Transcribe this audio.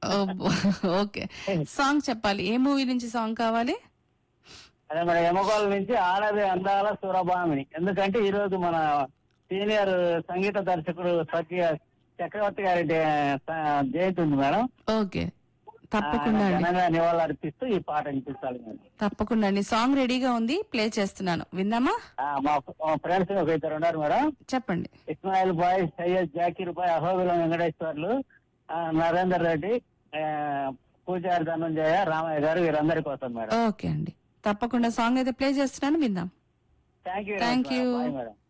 Okay song చెప్పాలి ఏ movie నుంచి song కావాలి అదే మన ఎమగోళ నుంచి ఆడది అందాల సురభామిని ఎందుకంటే ఈ రోజు మన సీనియర్ సంగీత దర్శకుడు సత్య చక్రవర్తి గారి డే- స- జయంతి ఉంది మేడం ఓకే తప్పకుండా ఆయన అండి ఘనంగా నివాళులు అర్పిస్తూ ఈ పాట వినిపించాలి మేడం తప్పకుండా అండి సాంగ్ రెడీగా ఉంది ప్లే చేస్తున్నాను విందామా ఆ, మా మా ఫ్రెండ్స్ ఒక ఇద్దరు ఉన్నారు మేడం చెప్పండి ఇస్మాయిల్ బాయ్ సయ్యద్ జాకీర్ బాయ్ అహోబిలం వెంకటేశ్వర్లు ఆ, నరేందర్ రెడ్డి ఆ, పూజారి ధనంజయ రామయ్య గారు వీరందరి కోసం మేడం ఓకే అండి తప్పకుండా సాంగ్ అయితే ప్లే చేస్తున్నాను విందాం thank you Thank you. Bye madam